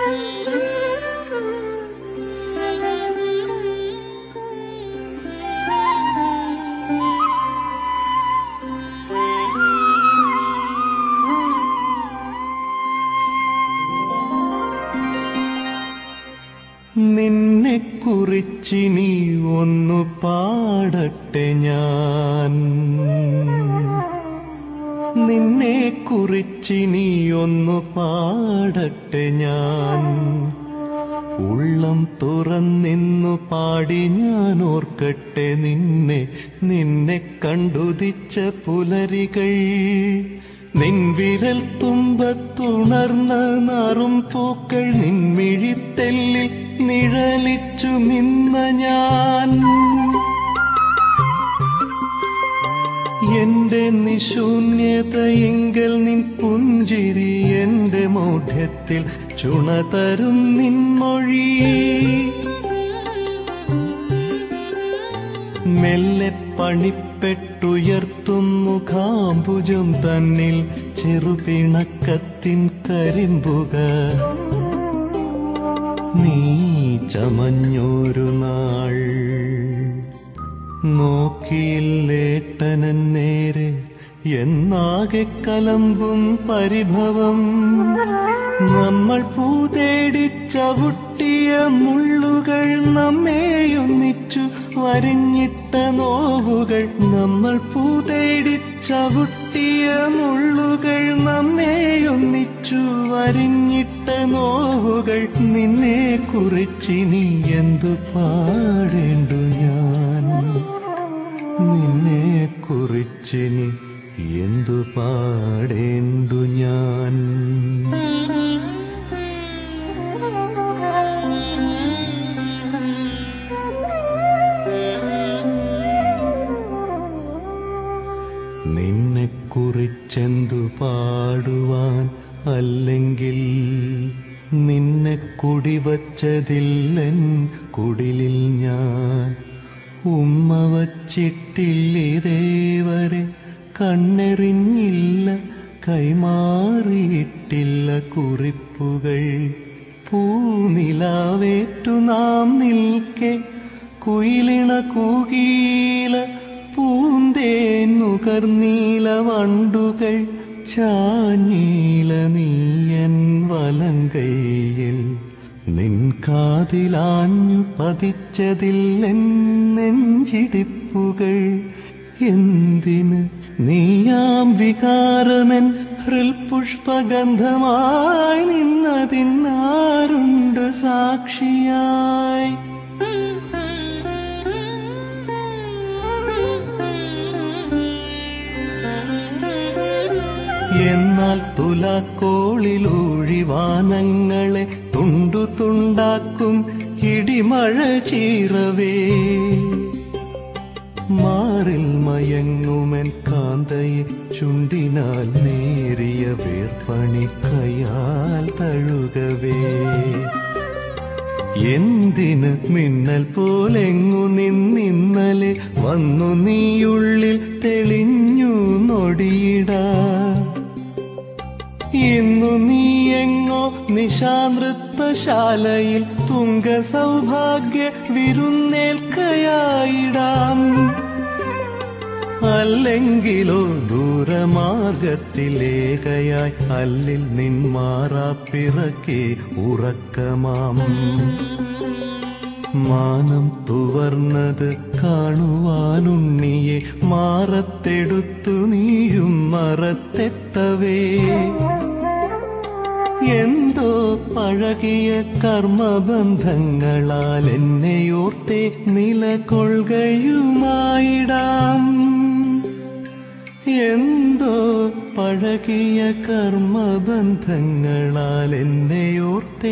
നിന്നെ കുറിച്ചിനി ഒന്നു പാടട്ടെ ഞാൻ നിന്നെ കുറിച്ചിനി ഒന്നു പാടട്ടെ ഞാൻ ഉള്ളം തുറന്നിന്നു പാടി ഞാൻ ഓർക്കട്ടെ നിന്നെ നിന്നെ കണ്ടുദിച്ച പുലരികൾ നിൻ വിരൽ തുമ്പത്തുണർന്ന നാറും പൂക്കൾ നിൻമിഴിത്തെല്ലി നിഴലിച്ചു നിന്ന ഞാൻ എന്റെ നിശൂന്യതയെങ്കിൽ നിൻ പുഞ്ചിരി എന്റെ മൗഢ്യത്തിൽ ചുണതരും നിൻമൊഴി മെല്ലെ പണിപ്പെട്ടുയർത്തുന്നു കാമ്പുജം തന്നിൽ ചെറുപിണക്കത്തിൻ കരിമ്പുക നീ ചമഞ്ഞൊരു നാൾ നോക്കിയില്ലേട്ടനൻ നേരെ എന്നാകെ കലമ്പും പരിഭവം നമ്മൾ പൂതേടി ചവിട്ടിയ മുള്ളുകൾ നമ്മെയൊന്നിച്ചു വരിഞ്ഞിട്ട നോവുകൾ നമ്മൾ പൂതേടി ചവിട്ടിയ മുള്ളുകൾ നമ്മെയൊന്നിച്ചു വരിഞ്ഞിട്ട നോവുകൾ നിന്നെ കുറിച്ചിനി എന്തു പാടേണ്ടു ഞാൻ നിന്നെ കുറിച്ചിനി എന്തു പാടേണ്ടു ഞാൻ നിന്നെ കുറിച്ചെന്തു പാടുവാൻ അല്ലെങ്കിൽ നിന്നെ കുടിവച്ചതില്ലൻ കുടിലിൽ ഞാൻ ഉമ്മ വച്ചിട്ടില്ലിതേവരെ കണ്ണെറിഞ്ഞില്ല കൈമാറിയിട്ടില്ല കുറിപ്പുകൾ പൂനിലാവേറ്റു നാം നിൽക്കെ കുയിലിണ കൂകീല പൂന്തേൻ നുകർന്നീല വണ്ടുകൾ ചാഞ്ഞീല നീയൻ വലങ്കയിൽ നിൻ കാതിലാഞ്ഞു പതിച്ചതില്ലെൻ നെഞ്ചിടിപ്പുകൾ എന്തിന് നീയാം വികാരമൻ ഹൃൽപുഷ്പഗന്ധമായി നിന്നതിനാരുണ്ട് സാക്ഷിയായി എന്നാൽ തുലാക്കോളിലൂഴിവാനങ്ങളെ തുണ്ടു തുണ്ടാക്കും ഇടിമഴ ചീറവേ മാറിൽ മയങ്ങുമൻ കാന്തയെ ചുണ്ടിനാൽ നേരിയ വേർപ്പണി കയാൽ തഴുകവേ എന്തിന് മിന്നൽ പോലെങ്ങു നിന്നിന്നലെ വന്നു നീയുള്ളിൽ തെളിഞ്ഞു നൊടിയിടാ ഇന്നു നീ എങ്ങോ നിശാനൃത്തശാലയിൽ തുങ്ക സൗഭാഗ്യ വിരുന്നേൽക്കയായിടാം അല്ലെങ്കിലോ ദൂരമാർഗത്തിലേകയായി അല്ലിൽ നിന്മാറാപ്പിറക്കെ ഉറക്കമാം മാനം തുവർന്നത് കാണുവാനുണ്ണിയെ മാറത്തെടുത്തു നീയും മറത്തെത്തവേ എന്തോ പഴകിയ കർമ്മബന്ധങ്ങളാൽ എന്നെയോർത്തെ നിലകൊള്ളുകയുമായിടാം എന്തോ പഴകിയ കർമ്മബന്ധങ്ങളാൽ എന്നെയോർത്തെ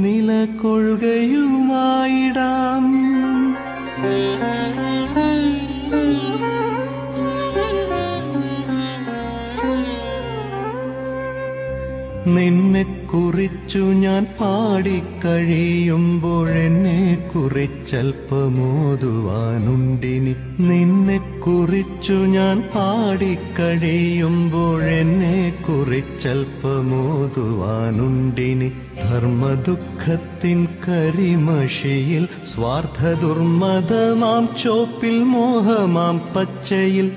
നിലകൊള്ളുകയുമായിടാം നിന്നെ കുറിച്ചു ഞാൻ പാടിക്കഴിയുമ്പോഴെന്നെ കുറിച്ചൽപ്പമോതുവാനുണ്ടിനി നിന്നെ കുറിച്ചു ഞാൻ പാടിക്കഴിയുമ്പോഴെന്നെ കുറിച്ചൽപ്പമോതുവാനുണ്ടിനി ധർമ്മദുഃഖത്തിൻ കരിമഷിയിൽ സ്വാർത്ഥ ദുർമതമാം ചോപ്പിൽ മോഹമാം പച്ചയിൽ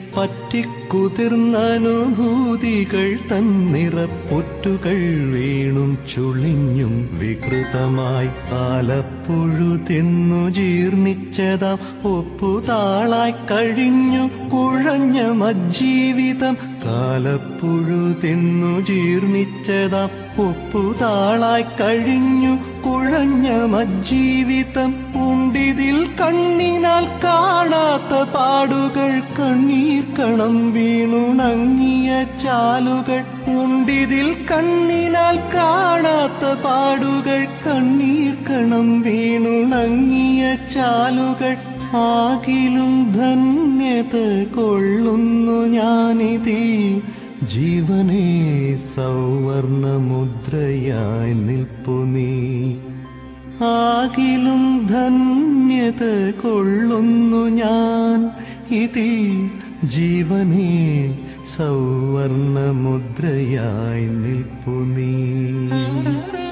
പറ്റിക്കുതിർന്നനുഭൂതികൾ തന്നിറപ്പുറ്റുകൾ വീണും ചുളിഞ്ഞും വികൃതമായി ആലപ്പുഴു തിന്നു ജീർണിച്ചതാം ഒപ്പുതാളായി കഴിഞ്ഞു കുഴഞ്ഞ മജ്ജീവിതം കാലപ്പുഴു തിന്നു ജീർണിച്ചതാം ഒപ്പുതാളായി കഴിഞ്ഞു കുഴഞ്ഞ മജ്ജീവിതം ഉണ്ടിതിൽ കണ്ണിനാൽ കാണാത്ത പാടുകൾ കണ്ണീർ കണം വീണുണങ്ങിയ ചാലുകൾ ഉണ്ടിതിൽ കണ്ണിനാൽ കാണാത്ത പാടുകൾ കണ്ണീർ കണം വീണുണങ്ങിയ ചാലുകൾ ആകിലും ധന്യത കൊള്ളുന്നു ഞാനിതിൽ ജീവനെ സൗവർണമുദ്രയായി നിൽപ്പു നീ ആകിലും ധന്യത കൊള്ളുന്നു ഞാൻ ഇതിൽ ജീവനെ സൗവർണമുദ്രയായി നിൽപ്പു നീ